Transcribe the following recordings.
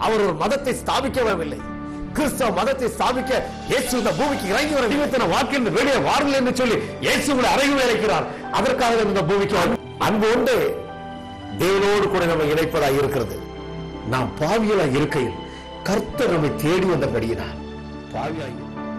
அவர் ஒரு மதத்தை ஸ்தாபிக்க வரவில்லை கிறிஸ்தவ மதத்தை ஸ்தாபிக்க இயேசு இந்த பூமிக்கு இறங்கி வர நிமித்தன வாக்கிலிருந்து வெளியே வாருங்கள் என்று சொல்லி இயேசு உங்களை அறையில் அழைக்கிறார் அதற்காக தான் இந்த பூமிக்கு வந்தார். அன்பு உண்டு தேவனோடு கூட நம்ம இணைப்பதாக இருக்கிறது நாம் பாவியலாய் இருக்கையில் கர்த்தர் நம்மை தேடி வந்தபடியினார் பாவியாய்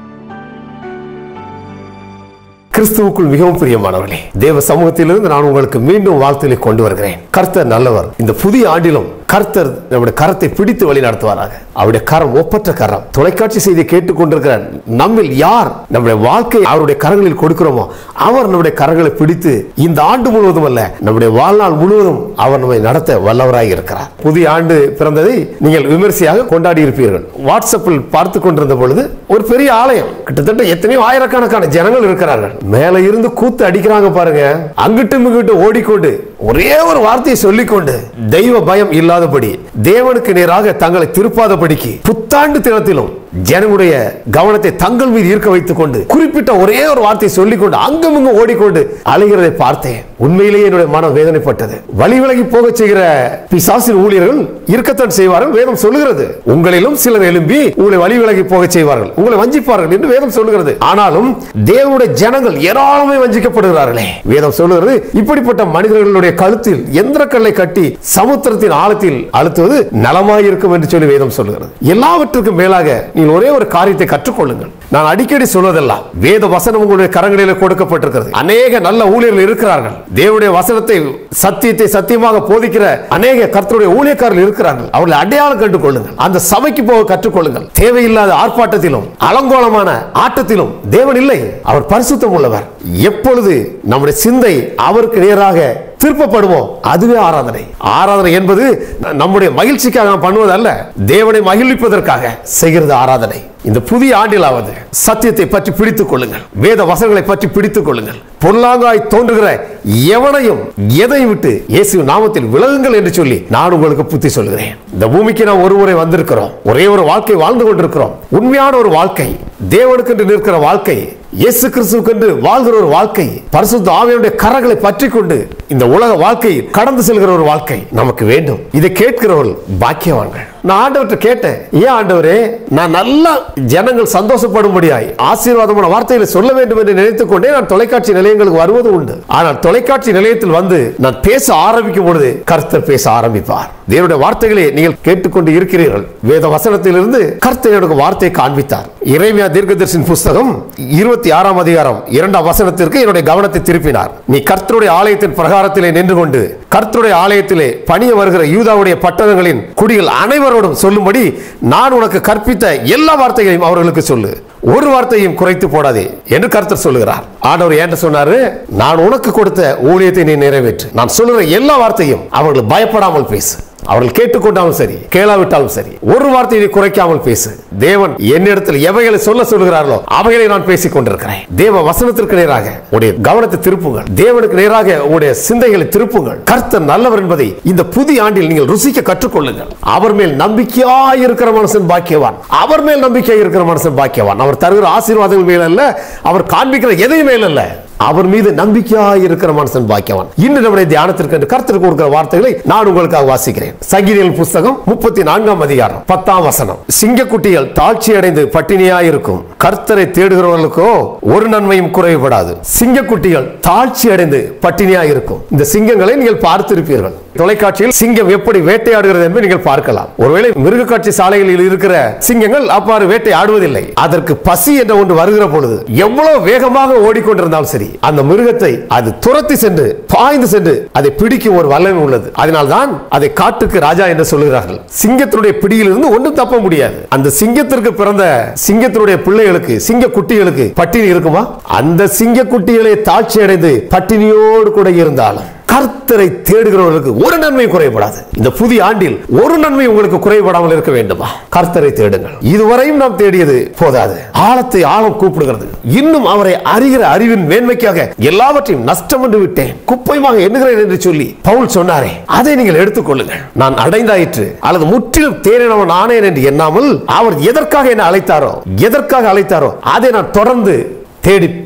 கிறிஸ்துவுக்குள் மிகவும் பிரியமானவர்களே தேவ சமூகத்திலிருந்து நான் உங்களுக்கு மீண்டும் வாழ்த்துக்களை கொண்டு வருகிறேன் கர்த்தர் நல்லவர் இந்த புதிய ஆண்டிலும் கர்த்தர் நம்முடைய கரத்தை பிடித்து வழி நடத்துவாராக அவருடைய கரம் ஒப்பற்ற கரம் தொலைக்காட்சி செய்தி கேட்டுக்கொண்டிருக்கிற நம்மில் யார் நம்முடைய வாழ்க்கை அவருடைய கரங்களில் கொடுக்கிறோமோ அவர் நம்முடைய கரங்களை பிடித்து இந்த ஆண்டு முழுவதும் அல்ல நம்முடைய வாழ்நாள் முழுவதும் அவர் நம்மை நடத்த வல்லவராய் இருக்கிறார் புதிய ஆண்டு பிறந்ததை நீங்கள் விமர்சையாக கொண்டாடி இருப்பீர்கள் வாட்ஸ்அப்பில் பார்த்து கொண்டிருந்த பொழுது ஒரு பெரிய ஆலயம் கிட்டத்தட்ட எத்தனையோ ஆயிரக்கணக்கான ஜனங்கள் இருக்கிறார்கள் மேல இருந்து கூத்து அடிக்கிறாங்க பாருங்க அங்கிட்டு இங்கிட்டு ஓடிக்கொண்டு ஒரே ஒரு வார்த்தையை சொல்லிக்கொண்டு தெய்வ பயம் இல்லாதபடி தேவனுக்கு நேராக தங்களை திருப்பாதபடிக்கு புத்தாண்டு தினத்திலும் ஜனங்களுடைய கவனத்தை தங்கள் மீது ஈர்க்க வைத்துக் கொண்டு குறிப்பிட்ட ஒரே ஒரு வார்த்தையை சொல்லிக்கொண்டு அங்கும் இங்கும் ஓடிக்கொண்டு அலைகிறதை பார்த்தேன் உண்மையிலேயே என்னுடைய மனம் வேதனைப்பட்டது வழி விலகி போக செய்கிற பிசாசின் ஊழியர்கள் இருக்கத்தான் செய்வார்கள் வேதம் சொல்லுகிறது உங்களிலும் சிலர் எழும்பி உங்களை வழி விலகி போக செய்வார்கள் உங்களை வஞ்சிப்பார்கள் என்று வேதம் சொல்லுகிறது ஆனாலும் தேவனுடைய ஜனங்கள் ஏராளமே வஞ்சிக்கப்படுகிறார்களே வேதம் சொல்லுகிறது இப்படிப்பட்ட மனிதர்களுடைய கழுத்தில் எந்திர கல்லை கட்டி சமுத்திரத்தின் ஆழத்தில் அழுத்துவது நலமாயிருக்கும் என்று சொல்லி வேதம் சொல்லுகிறது எல்லாவற்றுக்கும் மேலாக நீங்கள் ஒரே ஒரு காரியத்தை கற்றுக்கொள்ளுங்கள் நான் அடிக்கடி சொல்வதெல்லாம் வேத வசனம் உங்களுடைய கரங்களில் கொடுக்கப்பட்டிருக்கிறது அநேக நல்ல ஊழியர்கள் இருக்கிறார்கள் தேவனுடைய வசனத்தை சத்தியத்தை சத்தியமாக போதிக்கிற அநேக கர்த்தருடைய ஊழியக்காரர்கள் இருக்கிறார்கள் அவர்களை அடையாளம் கண்டு கொள்ளுங்கள் அந்த சபைக்கு போக கற்றுக்கொள்ளுங்கள் தேவையில்லாத ஆர்ப்பாட்டத்திலும் அலங்கோலமான ஆட்டத்திலும் தேவன் இல்லை அவர் பரிசுத்தம் உள்ளவர் எப்பொழுது நம்முடைய சிந்தை அவருக்கு நேராக திருப்பப்படுமோ அதுவே ஆராதனை ஆராதனை என்பது நம்முடைய மகிழ்ச்சிக்காக நாம் பண்ணுவது அல்ல தேவனை மகிழ்விப்பதற்காக செய்கிறது ஆராதனை இந்த புதிய ஆண்டிலாவது சத்தியத்தை பற்றி பிடித்துக் கொள்ளுங்கள் வேத வசனங்களை பற்றி பிடித்துக் கொள்ளுங்கள் பொல்லாங்காய் தோன்றுகிற எவனையும் எதையும் விட்டு இயேசு நாமத்தில் விலகுங்கள் என்று சொல்லி நான் உங்களுக்கு புத்தி சொல்கிறேன் இந்த பூமிக்கு நாம் ஒரு முறை வந்திருக்கிறோம் ஒரே ஒரு வாழ்க்கை வாழ்ந்து கொண்டிருக்கிறோம் உண்மையான ஒரு வாழ்க்கை தேவனுக்கென்று நிற்கிற வாழ்க்கை இயேசு கிறிஸ்துவுக்கென்று வாழ்கிற ஒரு வாழ்க்கை பரிசுத்த ஆவியனுடைய கரங்களை பற்றி கொண்டு இந்த உலக வாழ்க்கை கடந்து செல்கிற ஒரு வாழ்க்கை நமக்கு வேண்டும் இதை கேட்கிறவர்கள் பாக்கியவான்கள் நான் ஆண்டவர்கிட்ட கேட்டேன் ஏன் ஆண்டவரே நான் நல்லா ஜனங்கள் சந்தோஷப்படும்படியாய் ஆசீர்வாதமான வார்த்தைகளை சொல்ல வேண்டும் என்று நினைத்துக் கொண்டே நான் தொலைக்காட்சி நிலையங்களுக்கு வருவது உண்டு ஆனால் தொலைக்காட்சி நிலையத்தில் வந்து நான் பேச ஆரம்பிக்கும் பொழுது கர்த்தர் பேச ஆரம்பிப்பார் தேவனுடைய வார்த்தைகளை நீங்கள் கேட்டுக்கொண்டு இருக்கிறீர்கள் வேத வசனத்திலிருந்து கர்த்தர் எனக்கு வார்த்தையை காண்பித்தார் இறைமையா தீர்க்கதரிசின் புஸ்தகம் இருபத்தி ஆறாம் அதிகாரம் இரண்டாம் வசனத்திற்கு என்னுடைய கவனத்தை திருப்பினார் நீ கர்த்தருடைய ஆலயத்தின் பிரகாரத்திலே நின்று கொண்டு கர்த்தருடைய ஆலயத்திலே பணிய வருகிற யூதாவுடைய பட்டணங்களின் குடிகள் அனைவரோடும் சொல்லும்படி நான் உனக்கு கற்பித்த எல்லா வார்த்தைகளையும் அவர்களுக்கு சொல்லு ஒரு வார்த்தையும் குறைத்து போடாதே என்று கர்த்தர் சொல்லுகிறார் ஆண்டவர் ஏன் சொன்னாரு நான் உனக்கு கொடுத்த ஊழியத்தை நீ நிறைவேற்று நான் சொல்லுகிற எல்லா வார்த்தையும் அவர்கள் பயப்படாமல் பேசு அவர்கள் கேட்டுக்கொண்டாலும் சரி கேளாவிட்டாலும் சரி ஒரு வார்த்தையை நீ குறைக்காமல் பேசு தேவன் என்னிடத்தில் எவைகளை சொல்ல சொல்கிறார்களோ அவைகளை நான் பேசிக் கொண்டிருக்கிறேன் தேவ வசனத்திற்கு நேராக உடைய கவனத்தை திருப்புங்கள் தேவனுக்கு நேராக உடைய சிந்தைகளை திருப்புங்கள் கர்த்தர் நல்லவர் என்பதை இந்த புதிய ஆண்டில் நீங்கள் ருசிக்க கற்றுக்கொள்ளுங்கள் அவர் மேல் நம்பிக்கையாய் இருக்கிற மனுஷன் பாக்கியவான் அவர் மேல் நம்பிக்கையாய் இருக்கிற மனுஷன் பாக்கியவான் அவர் தருகிற ஆசீர்வாதங்கள் மேல் அல்ல அவர் காண்பிக்கிற எதையும் மேல் அல்ல அவர் மீது நம்பிக்கையாய் இருக்கிற மனுஷன் பாக்கியவான் இன்று நம்முடைய தியானத்திற்கு என்று கருத்து கொடுக்கிற வார்த்தைகளை நான் உங்களுக்காக வாசிக்கிறேன் சங்கீதங்கள் புஸ்தகம் முப்பத்தி நான்காம் அதிகாரம் பத்தாம் வசனம் சிங்கக்குட்டிகள் தாழ்ச்சி அடைந்து பட்டினியாய் இருக்கும் கர்த்தரை தேடுகிறவர்களுக்கோ ஒரு நன்மையும் குறைவுபடாது சிங்கக்குட்டிகள் தாழ்ச்சி அடைந்து பட்டினியாய் இருக்கும் இந்த சிங்கங்களை நீங்கள் பார்த்திருப்பீர்கள் தொலைக்காட்சியில் சிங்கம் எப்படி வேட்டையாடுகிறது என்று நீங்கள் பார்க்கலாம் ஒருவேளை மிருக காட்சி சாலைகளில் இருக்கிற சிங்கங்கள் அவ்வாறு வேட்டையாடுவதில்லை அதற்கு பசி என்ற ஒன்று வருகிற பொழுது எவ்வளவு வேகமாக ஓடிக்கொண்டிருந்தாலும் சரி அந்த மிருகத்தை அது துரத்தி சென்று பாய்ந்து சென்று அதை பிடிக்கும் ஒரு வல்லமை உள்ளது அதனால்தான் அதை காட்டுக்கு ராஜா என்று சொல்லுகிறார்கள் சிங்கத்தினுடைய பிடியிலிருந்து ஒன்றும் தப்ப முடியாது அந்த சிங்கத்திற்கு பிறந்த சிங்கத்தினுடைய பிள்ளைகளுக்கு சிங்க குட்டிகளுக்கு பட்டினி இருக்குமா அந்த சிங்க குட்டிகளை தாட்சி அடைந்து பட்டினியோடு கூட இருந்தாலும் கர்த்தரை தேடுகிறவர்களுக்கு ஒரு நன்மை குறைபடாது இந்த புதிய ஆண்டில் ஒரு நன்மை உங்களுக்கு குறைபடாமல் இருக்க வேண்டுமா கர்த்தரை தேடுங்கள் இதுவரையும் நாம் தேடியது போதாது ஆழத்தை ஆழம் கூப்பிடுகிறது இன்னும் அவரை அறிகிற அறிவின் மேன்மைக்காக எல்லாவற்றையும் நஷ்டம் என்று விட்டேன் குப்பையுமாக எண்ணுகிறேன் என்று சொல்லி பவுல் சொன்னாரே அதை நீங்கள் எடுத்துக்கொள்ளுங்கள் நான் அடைந்தாயிற்று அல்லது முற்றிலும் தேறினவன் ஆனேன் என்று எண்ணாமல் அவர் எதற்காக என்னை அழைத்தாரோ எதற்காக அழைத்தாரோ அதை நான் தொடர்ந்து தேடி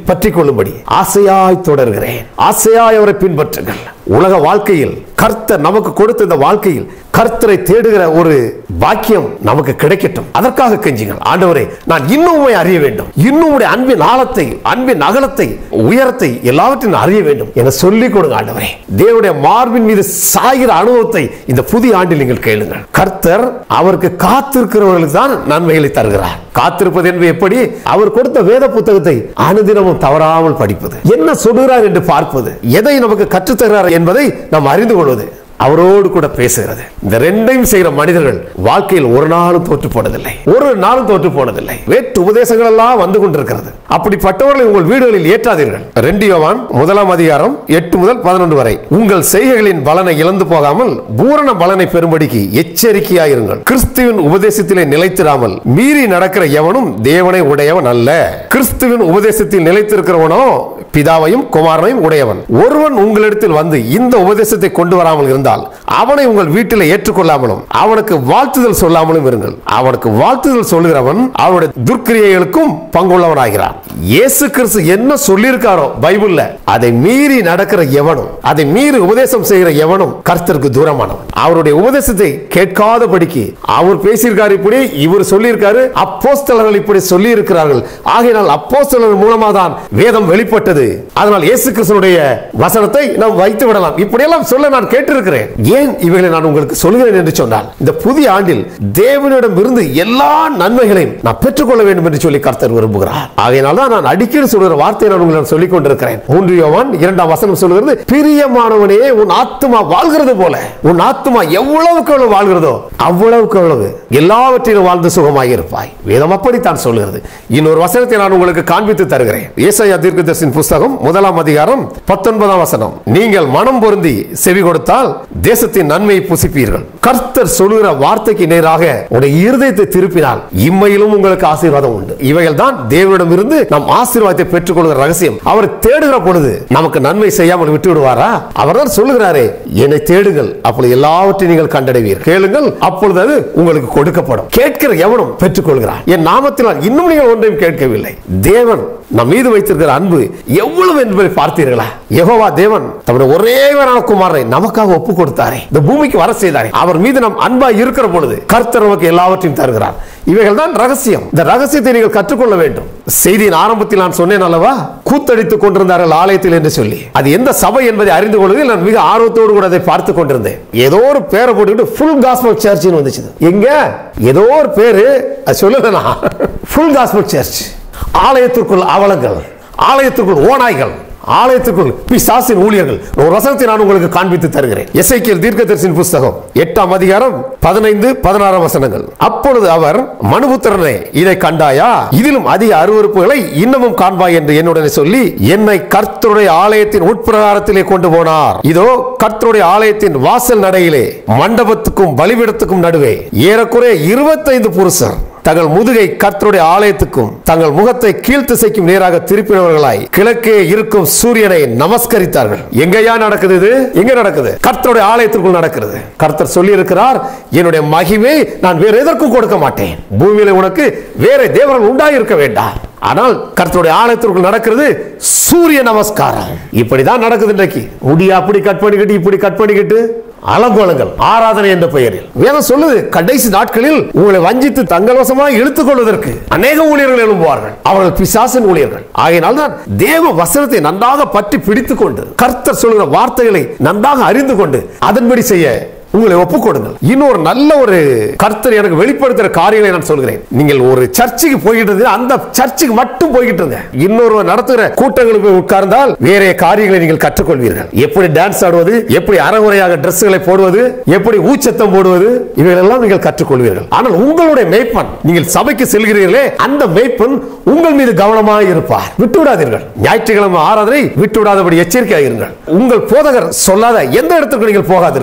பற்றி கொள்ளும்படி ஆசையாய் தொடர்கிறேன் ஆசையாய் அவரை பின்பற்றுங்கள் உலக வாழ்க்கையில் கர்த்தர் நமக்கு கொடுத்த இந்த வாழ்க்கையில் கர்த்தரை தேடுகிற ஒரு பாக்கியம் நமக்கு கிடைக்கட்டும் அதற்காக கெஞ்சுங்கள் ஆண்டவரே நான் இன்னும் உம்மை அறிய வேண்டும் இன்னும் உடைய அன்பின் ஆழத்தை அன்பின் அகலத்தை உயரத்தை எல்லாவற்றையும் நான் அறிய வேண்டும் என சொல்லிக் கொடுங்க ஆண்டவரே தேவனுடைய மார்பின் மீது சாகிற அனுபவத்தை இந்த புதிய ஆண்டில் நீங்கள் கேளுங்கள் கர்த்தர் அவருக்கு காத்திருக்கிறவர்களுக்கு தான் நன்மைகளை தருகிறார் காத்திருப்பது என்பது எப்படி அவர் கொடுத்த வேத புத்தகத்தை அனுதினமும் தவறாமல் படிப்பது என்ன சொல்கிறார் என்று பார்ப்பது எதை நமக்கு கற்றுத்தருகிறார் என்பதை நாம் அறிந்து கொள்வது அவரோடு கூட பேசுகிறது இந்த ரெண்டையும் செய்கிற மனிதர்கள் வாழ்க்கையில் ஒரு நாளும் தோற்று போனதில்லை ஒரு நாளும் தோற்று போனதில்லை வேற்று உபதேசங்கள் எல்லாம் வந்து கொண்டிருக்கிறது அப்படிப்பட்டவர்களை உங்கள் வீடுகளில் ஏற்றாதீர்கள் ரெண்டு யோவான் முதலாம் அதிகாரம் எட்டு முதல் பதினொன்று வரை உங்கள் செய்கைகளின் பலனை இழந்து போகாமல் பூரண பலனை பெறும்படிக்கு எச்சரிக்கையாயிருங்கள் கிறிஸ்துவின் உபதேசத்திலே நிலைத்திராமல் மீறி நடக்கிற எவனும் தேவனை உடையவன் அல்ல கிறிஸ்துவின் உபதேசத்தில் நிலைத்திருக்கிறவனோ பிதாவையும் குமாரனையும் உடையவன் ஒருவன் உங்களிடத்தில் வந்து இந்த உபதேசத்தை கொண்டு வராமல் இருந்தால் அவனை உங்கள் வீட்டில் ஏற்றுக்கொள்ளாமலும் அவனுக்கு வாழ்த்துதல் சொல்லாமலும் இருங்கள் அவனுக்கு வாழ்த்துதல் சொல்லுகிறவன் அவனுடைய துர்க்கிரியைகளுக்கும் பங்குள்ளவனாகிறான் இயேசு கிறிஸ்து என்ன சொல்லியிருக்காரோ பைபிள்ல அதை மீறி நடக்கிற எவனும் அதை மீறி உபதேசம் செய்கிற எவனும் கர்த்தருக்கு தூரமானவன் அவருடைய உபதேசத்தை கேட்காதபடிக்கு அவர் பேசியிருக்காரு இப்படி இவர் சொல்லியிருக்காரு அப்போஸ்தலர்கள் இப்படி சொல்லி இருக்கிறார்கள் ஆகையினால் அப்போஸ்தலர்கள் மூலமாக தான் வேதம் வெளிப்பட்டது அதனால் இயேசு கிறிஸ்துனுடைய வசனத்தை நாம் வைத்து விடலாம் இப்படியெல்லாம் சொல்ல நான் கேட்டிருக்கிறேன் ஏன் இவைகளை நான் உங்களுக்கு சொல்கிறேன் என்று சொன்னால் இந்த புதிய ஆண்டில் தேவனிடம் இருந்து எல்லா நன்மைகளையும் நான் பெற்றுக்கொள்ள வேண்டும் என்று சொல்லி கர்த்தர் விரும்புகிறார் ஆகையினால் தான் நான் அடிக்கடி சொல்கிற வார்த்தையை நான் உங்களுக்கு சொல்லிக் கொண்டிருக்கிறேன் மூன்று யோவான் இரண்டாம் வசனம் சொல்கிறது பிரியமானவனே உன் ஆத்துமா வாழ்கிறது போல உன் ஆத்துமா எவ்வளவுக்கு எவ்வளவு வாழ்கிறதோ அவ்வளவுக்கு எவ்வளவு எல்லாவற்றிலும் வாழ்ந்து சுகமாக இருப்பாய் வேதம் அப்படித்தான் சொல்கிறது இன்னொரு வசனத்தை நான் உங்களுக்கு காண்பித்து தருகிறேன் ஏசாயா தீர்க்கதரிசியின் புஸ்தகம் முதலாம் அதிகாரம் பத்தொன்பதாம் வசனம் நீங்கள் மனம் பொருந்தி செவி கொடுத்தால் தேசத்தின் நன்மையை புசிப்பீர்கள் கர்த்தர் சொல்லுகிற வார்த்தைக்கு நேராக உடைய இருதயத்தை திருப்பினால் இம்மையிலும் உங்களுக்கு ஆசீர்வாதம் உண்டு இவைகள் தான் தேவனிடம் இருந்து நாம் ஆசீர்வாதத்தை பெற்றுக்கொள்கிற ரகசியம் அவர் தேடுகிற பொழுது நமக்கு நன்மை செய்யாமல் விட்டு விடுவாரா அவர் தான் சொல்லுகிறாரே என்னை தேடுங்கள் அப்பொழுது எல்லாவற்றையும் நீங்கள் கண்டடைவீர்கள் கேளுங்கள் அப்பொழுது அது உங்களுக்கு கொடுக்கப்படும் கேட்கிற எவனும் பெற்றுக்கொள்கிறான் என் நாமத்தினால் இன்னும் நீங்கள் ஒன்றையும் கேட்கவில்லை தேவன் நம் மீது வைத்திருக்கிற அன்பு எவ்வளவு என்பதை பார்த்தீர்களா யெகோவா தேவன் தம்முடைய ஒரேவரான குமாரனை நமக்காக ஒப்பு கொடுத்தாரே இந்த பூமிக்கு வர செய்தாரே அவர் மீது நம் அன்பா இருக்கிற பொழுது கர்த்தர் நமக்கு எல்லாவற்றையும் தருகிறார் இவைகள் தான் ரகசியம் இந்த ரகசியத்தை நீங்கள் கற்றுக்கொள்ள வேண்டும் செய்தியின் ஆரம்பத்தில் நான் சொன்னேன் அல்லவா கூத்தடித்துக் கொண்டிருந்தார்கள் ஆலயத்தில் என்று சொல்லி அது எந்த சபை என்பதை அறிந்து கொள்வதில் நான் மிக ஆர்வத்தோடு கூட அதை பார்த்து கொண்டிருந்தேன் ஏதோ ஒரு பேரை போட்டுக்கிட்டு ஃபுல் காஸ்பல் சர்ச்னு வந்துச்சு எங்க ஏதோ ஒரு பேரு அது சொல்லல ஃபுல் காஸ்பல் சர்ச் ஆலயத்திற்குள் அவலங்கள் ஆலயத்திற்குள் ஓநாய்கள் ஆலயத்துக்குள் பிசாசின் ஊழியர்கள் ஒரு வசனத்தை நான் உங்களுக்கு காண்பித்து தருகிறேன் எசைக்கியல் தீர்க்கதரிசின் புஸ்தகம் எட்டாம் அதிகாரம் பதினைந்து பதினாறாம் வசனங்கள் அப்பொழுது அவர் மனுபுத்திரனே இதை கண்டாயா இதிலும் அதிக அருவறுப்புகளை இன்னமும் காண்பாய் என்று என்னுடனே சொல்லி என்னை கர்த்தருடைய ஆலயத்தின் உட்பிரகாரத்திலே கொண்டு போனார் இதோ கர்த்தருடைய ஆலயத்தின் வாசல் நடையிலே மண்டபத்துக்கும் பலிபீடத்துக்கும் நடுவே ஏறக்குறைய இருபத்தைந்து புருஷர் தங்கள் முதுகை கர்த்தருடைய ஆலயத்துக்கும் தங்கள் முகத்தை கீழ்த்திசைக்கும் நேராக திருப்பினவர்களாய் கிழக்கே இருக்கும் சூரியனை நமஸ்கரித்தார்கள் எங்கயா நடக்குது இது எங்க நடக்குது கர்த்தருடைய ஆலயத்திற்குள் நடக்கிறது கர்த்தர் சொல்லி இருக்கிறார் என்னுடைய மகிமை நான் வேற எதற்கும் கொடுக்க மாட்டேன் பூமியில உனக்கு வேற தேவர்கள் உண்டாயிருக்க வேண்டாம் ஆனால் கர்த்தருடைய ஆலயத்திற்குள் நடக்கிறது சூரிய நமஸ்காரம் இப்படிதான் நடக்குது இன்றைக்கு முடிய அப்படி கட் பண்ணிக்கிட்டு இப்படி கட் பண்ணிக்கிட்டு அலங்கோலங்கள் ஆராதனை என்ற பெயரில் வேதம் சொல்லுது கடைசி நாட்களில் உங்களை வஞ்சித்து தங்கள் வசமாக இழுத்துக் கொள்வதற்கு அநேக ஊழியர்கள் எழும்புவார்கள் அவர்கள் பிசாசின் ஊழியர்கள் ஆகையினால் தான் தேவ வசனத்தை நன்றாக பற்றி பிடித்துக் கொண்டு கர்த்தர் சொல்கிற வார்த்தைகளை நன்றாக அறிந்து கொண்டு அதன்படி செய்ய உங்களை ஒப்புக் கொடுங்கள் இன்னொரு நல்ல ஒரு கர்த்தர் எனக்கு வெளிப்படுத்துற காரியங்களை நான் சொல்கிறேன் நீங்கள் ஒரு சர்ச்சுக்கு போய்கிட்டு இருந்தீங்க, அந்த சர்ச்சுக்கு மட்டும் போய்கிட்டு இருங்க இன்னொரு நடத்துகிற கூட்டங்களுக்கு போய் உட்கார்ந்தால் வேற காரியங்களை நீங்கள் கற்றுக்கொள்வீர்கள் எப்படி டான்ஸ் ஆடுவது எப்படி அறகுறையாக டிரெஸ்களை போடுவது எப்படி ஊச்சத்தம் போடுவது இவைகளெல்லாம் நீங்கள் கற்றுக்கொள்வீர்கள் ஆனால் உங்களுடைய மேய்ப்பன் நீங்கள் சபைக்கு செல்கிறீர்களே அந்த மேய்ப்பன் உங்கள் மீது கவனமாக இருப்பார் விட்டு விடாதீர்கள் ஞாயிற்றுக்கிழமை ஆராதனை விட்டு விடாதபடி எச்சரிக்கையாக இருங்கள் உங்கள் போதகர் சொல்லாத எந்த இடத்துக்கு நீங்கள் போகாதீர்கள்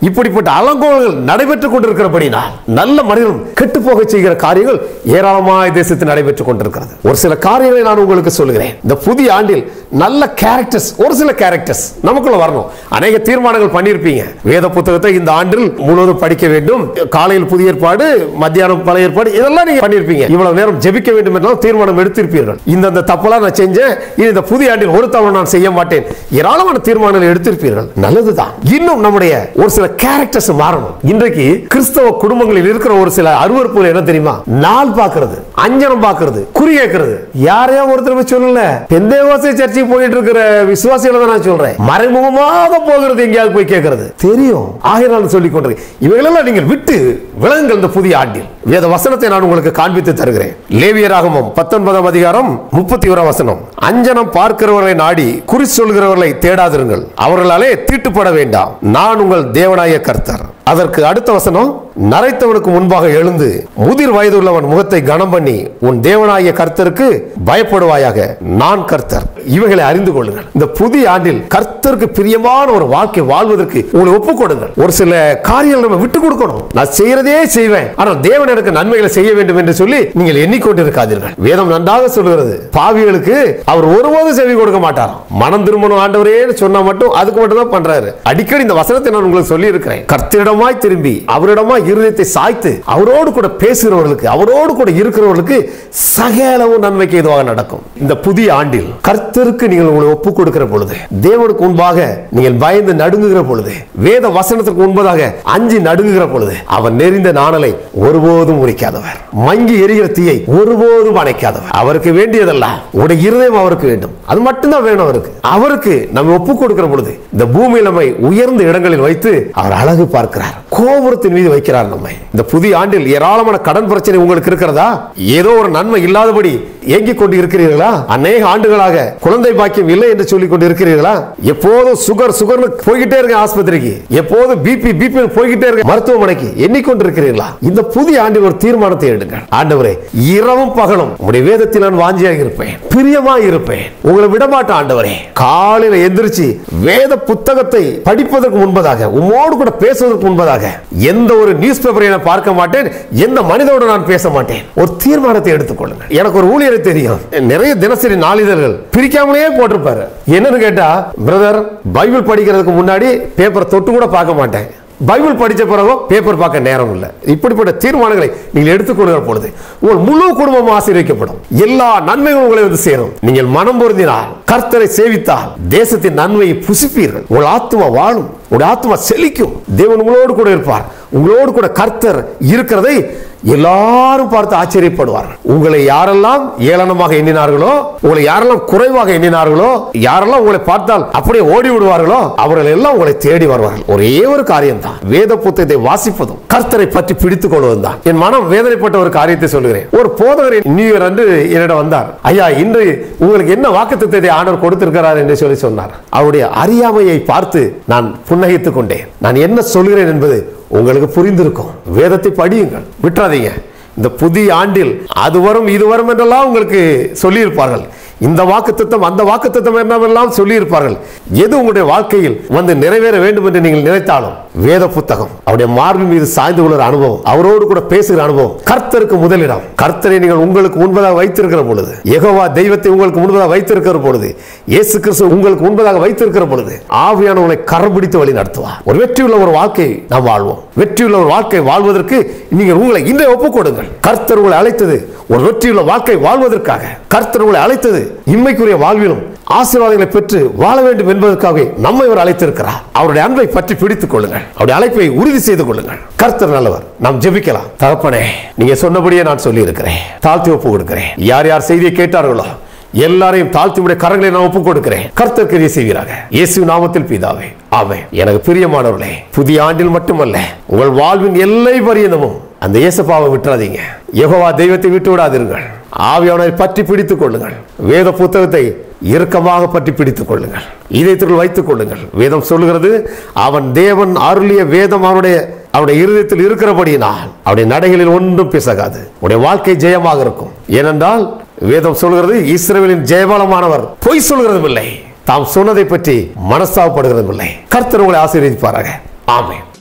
இப்படிப்பட்ட அலங்கோலங்கள் நடைபெற்றுக் கொண்டிருக்கிறபடினால் நல்ல மனிதனும் கெட்டு போக செய்கிற காரியங்கள் ஏராளமாய் தேசத்தில் நடைபெற்றுக் கொண்டிருக்கிறது ஒரு சில காரியங்களை நான் உங்களுக்கு சொல்லுகிறேன் இந்த புதிய ஆண்டில் நல்ல கேரக்டர்ஸ் ஒரு சில கேரக்டர்ஸ் நமக்குள்ள வரணும் அநேக தீர்மானங்கள் பண்ணியிருப்பீங்க வேத புத்தகத்தை இந்த ஆண்டில் முழுவதும் படிக்க வேண்டும் காலையில் புதிய ஏற்பாடு மத்தியானம் பழைய ஏற்பாடு இதெல்லாம் நீங்க பண்ணியிருப்பீங்க இவ்வளவு நேரம் ஜெபிக்க வேண்டும் என்றால் தீர்மானம் எடுத்திருப்பீர்கள் இந்த இந்த தப்பெல்லாம் நான் செஞ்சேன் இனி இந்த புதிய ஆண்டில் ஒரு தவறு நான் செய்ய மாட்டேன் ஏராளமான தீர்மானங்கள் எடுத்திருப்பீர்கள் நல்லதுதான் இன்னும் நம்முடைய ஒரு சில கேரக்டர்ஸ் மாறணும் இன்றைக்கு கிறிஸ்தவ குடும்பங்களில் இருக்கிற ஒரு சில அருவறுப்புகள் என்ன தெரியுமா நாள் பார்க்கிறது அஞ்சனம் பார்க்கிறது குறி கேட்கிறது யாரையா ஒருத்தர் போய் சொல்லல எந்த சர்ச்சைக்கு போயிட்டு இருக்கிற விசுவாசிகளை தான் நான் சொல்றேன் மறைமுகமாக போகிறது எங்கேயாவது போய் கேட்கிறது தெரியும் ஆகினால் சொல்லிக் கொண்டிருக்கேன் இவைகளெல்லாம் நீங்கள் விட்டு விலங்குங்கள் இந்த புதிய ஆண்டில் வேத வசனத்தை நான் உங்களுக்கு காண்பித்து தருகிறேன் லேவியராகமம் பத்தொன்பதாம் அதிகாரம் முப்பத்தி ஓராம் வசனம் அஞ்சனம் பார்க்கிறவர்களை நாடி குறி சொல்கிறவர்களை தேடாதிருங்கள் அவர்களாலே தீட்டுப்பட வேண்டாம் நான் உங்கள் தேவனாய கர்த்தர் அதற்கு அடுத்த வசனம் நரைத்தவனுக்கு முன்பாக எழுந்து முதிர் வயதுள்ளவன் முகத்தை கனம் பண்ணி உன் தேவனாகிய கர்த்தருக்கு பயப்படுவாயாக நான் கர்த்தர் இவைகளை அறிந்து கொள்ளுங்கள் இந்த புதிய ஆண்டில் கர்த்தருக்கு பிரியமான ஒரு வாழ்க்கை வாழ்வதற்கு உங்களை ஒப்புக் கொடுங்கள் ஒரு சில காரியங்கள் நம்ம விட்டு கொடுக்கணும் நான் செய்யறதே செய்வேன் ஆனால் தேவன் எனக்கு நன்மைகளை செய்ய வேண்டும் என்று சொல்லி நீங்கள் எண்ணிக்கொண்டிருக்காதீர்கள் வேதம் நன்றாக சொல்கிறது பாவிகளுக்கு அவர் ஒருபோதும் செவி கொடுக்க மாட்டார் மனம் திரும்பணும் ஆண்டவரேன்னு சொன்னா மட்டும் அதுக்கு மட்டும் தான் பண்றாரு அடிக்கடி இந்த வசனத்தை நான் உங்களுக்கு சொல்லி இருக்கிறேன் கர்த்தரிடமாய் திரும்பி அவரிடமாய் இருதயத்தை சாய்த்து அவரோடு கூட பேசுகிறவர்களுக்கு அவரோடு கூட இருக்கிறவர்களுக்கு சகலவும் நன்மைக்கு எதுவாக நடக்கும் இந்த புதிய ஆண்டில் கர்த்தருக்கு நீங்கள் உங்களை ஒப்பு கொடுக்கிற பொழுது தேவனுக்கு முன்பாக நீங்கள் பயந்து நடுங்குகிற பொழுது வேத வசனத்திற்கு முன்பதாக அஞ்சு நடுங்குகிற பொழுது அவர் நெறிந்த நாணலை ஒருபோதும் உரிக்காதவர் மங்கி எரிகிற தீயை ஒருபோதும் அணைக்காதவர் அவருக்கு வேண்டியதெல்லாம் உடைய இருதயம் அவருக்கு வேண்டும் அது மட்டும்தான் வேணும் அவருக்கு அவருக்கு நம்ம ஒப்பு கொடுக்கிற பொழுது இந்த பூமியில் நம்மை உயர்ந்த இடங்களில் வைத்து அவர் அழகு பார்க்கிறார் கோபுரத்தின் மீது வைக்கிறார் நம்மை இந்த புதிய ஆண்டில் ஏராளமான கடன் பிரச்சனை உங்களுக்கு இருக்கிறதா ஏதோ ஒரு நன்மை இல்லாதபடி ஏங்கிக் கொண்டு இருக்கிறீர்களா அநேக ஆண்டுகளாக குழந்தை பாக்கியம் இல்லை என்று சொல்லிக் கொண்டு இருக்கிறீர்களா எப்போதும் சுகர் சுகர்னு போய்கிட்டே இருக்க ஆஸ்பத்திரிக்கு எப்போதும் பிபி பிபி போய்கிட்டே இருக்க மருத்துவமனைக்கு எண்ணிக்கொண்டிருக்கிறீர்களா இந்த புதிய ஆண்டில் ஒரு தீர்மானத்தை எடுங்கள் ஆண்டவரே இரவும் பகலும் உங்களுடைய வேதத்தில் நான் வாஞ்சியாக இருப்பேன் பிரியமா இருப்பேன் உங்களை விடமாட்டேன் ஆண்டவரே காலையில எந்திரிச்சு வேத புத்தகத்தை படிப்பதற்கு முன்பதாக உம்மோடு கூட பேசுவதற்கு முன்பதாக எந்த ஒரு நியூஸ் பேப்பரை நான் பார்க்க மாட்டேன் எந்த மனிதோடு நான் பேச மாட்டேன் ஒரு தீர்மானத்தை எடுத்துக்கொள்ளுங்க எனக்கு ஒரு ஊழியரை தெரியும் நிறைய தினசரி நாளிதழ்கள் பிரிக்காமலே போட்டிருப்பாரு என்னன்னு கேட்டா பிரதர் பைபிள் படிக்கிறதுக்கு முன்னாடி பேப்பரை தொட்டு கூட பார்க்க மாட்டேன் பைபிள் படிச்ச பிறகும் பேப்பர் பார்க்க நேரம் இல்லை இப்படிப்பட்ட தீர்மானங்களை நீங்கள் எடுத்துக்கொள்கிற பொழுது உங்கள் முழு குடும்பம் ஆசீர்வதிக்கப்படும் எல்லா நன்மைகளும் உங்களை வந்து சேரும் நீங்கள் மனம் பொருந்தினால் கர்த்தரை சேவித்தால் தேசத்தின் நன்மையை புசிப்பீர்கள் உங்கள் ஆத்மா வாழும் உங்கள் ஆத்மா செழிக்கும் தேவன் உங்களோடு கூட இருப்பார் உங்களோடு கூட கர்த்தர் இருக்கிறதை எல்லாரும் பார்த்து ஆச்சரியப்படுவார்கள் உங்களை யாரெல்லாம் ஏளனமாக எண்ணினார்களோ உங்களை யாரெல்லாம் குறைவாக எண்ணினார்களோ யாரெல்லாம் உங்களை பார்த்தால் அப்படியே ஓடி விடுவார்களோ அவர்கள் எல்லாம் உங்களை தேடி வருவார்கள் ஒரே ஒரு காரியம் தான் வேத புத்தகத்தை வாசிப்பதும் கர்த்தரை பற்றி பிடித்துக் கொள்வதும் தான் என் மனம் வேதனைப்பட்ட ஒரு காரியத்தை சொல்லுகிறேன் ஒரு போதகர் நியூ இயர் அன்று என்னிடம் வந்தார் ஐயா இன்று உங்களுக்கு என்ன வாக்குத்தத்தை ஆண்டவர் கொடுத்திருக்கிறார் என்று சொல்லி சொன்னார் அவருடைய அறியாமையை பார்த்து நான் புன்னகைத்துக் கொண்டேன் நான் என்ன சொல்கிறேன் என்பது உங்களுக்கு புரிந்திருக்கும் வேதத்தை படியுங்கள் விட்டுறாதீங்க இந்த புதிய ஆண்டில் அது வரும் இது வரும் என்றெல்லாம் உங்களுக்கு சொல்லியிருப்பார்கள் இந்த வாக்குத்தத்தம் அந்த வாக்குத்தத்தம் என்னவெல்லாம் சொல்லியிருப்பார்கள் எது உங்களுடைய வாழ்க்கையில் வந்து நிறைவேற வேண்டும் என்று நீங்கள் நினைத்தாலும் வேத புத்தகம் அவருடைய மார்பின் மீது சாய்ந்து கொள்கிற அனுபவம் அவரோடு கூட பேசுகிற அனுபவம் கர்த்தருக்கு முதலிடம் கர்த்தரை நீங்கள் உங்களுக்கு முன்பதாக வைத்திருக்கிற பொழுது யெகோவா தெய்வத்தை உங்களுக்கு முன்பதாக வைத்திருக்கிற பொழுது இயேசு கிறிஸ்து உங்களுக்கு முன்பதாக வைத்திருக்கிற பொழுது ஆவியானவர்களை கரம் பிடித்து வழி நடத்துவார் ஒரு வெற்றியுள்ள ஒரு வாழ்க்கை நாம் வாழ்வோம் வெற்றியுள்ள ஒரு வாழ்க்கை வாழ்வதற்கு நீங்கள் உங்களை இன்றைய ஒப்புக் கொடுங்கள் கர்த்தர் உங்களை அழைத்தது ஒரு வெற்றியுள்ள வாழ்க்கை வாழ்வதற்காக கர்த்தர் உங்களை அழைத்தது இம்மைக்குரிய வாழ்விலும் ஆசீர்வாதங்களை பெற்று வாழ வேண்டும் என்பதற்காக நம்மை அவர் அழைத்திருக்கிறார் அவருடைய அன்பை பற்றி பிடித்துக் கொள்ளுங்கள் அவருடைய அழைப்பை உறுதி செய்து கொள்ளுங்கள் கர்த்தர் நல்லவர் நாம் ஜெபிக்கலாம் தகப்பனே நீங்க சொன்னபடியே நான் சொல்லி இருக்கிறேன் தாழ்த்தி ஒப்பு கொடுக்கிறேன் யார் யார் செய்தியை கேட்டார்களோ எல்லாரையும் தாழ்த்தி உடைய கரங்களை நான் ஒப்புக் கொடுக்கிறேன் கர்த்தர் கிரியை செய்கிறாங்க இயேசு நாமத்தில் பிதாவே ஆமே எனக்கு பிரியமானவர்களே புதிய ஆண்டில் மட்டுமல்ல உங்கள் வாழ்வின் எல்லை பரியந்தமும் அந்த இயேசப்பாவை விட்டுறாதீங்க யெகோவா தெய்வத்தை விட்டு விடாதீர்கள் ஆவியானவரை பற்றி பிடித்துக் கொள்ளுங்கள் வேத புத்தகத்தை இறுக்கமாக பற்றி பிடித்துக் கொள்ளுங்கள் இதயத்திற்குள் வைத்துக் கொள்ளுங்கள் வேதம் சொல்லுகிறது அவன் தேவன் அருளிய வேதம் அவனுடைய அவருடைய இருதயத்தில் இருக்கிறபடியினால் அவருடைய நடைகளில் ஒன்றும் பிசகாது உடைய வாழ்க்கை ஜெயமாக இருக்கும் ஏனென்றால் வேதம் சொல்கிறது இஸ்ரவேலின் ஜெயபலமானவர் பொய் சொல்கிறதும் இல்லை தாம் சொன்னதை பற்றி மனஸ்தாபப்படுகிறதும் இல்லை கர்த்தர் உங்களை ஆசீர்வதிப்பாராக ஆமென்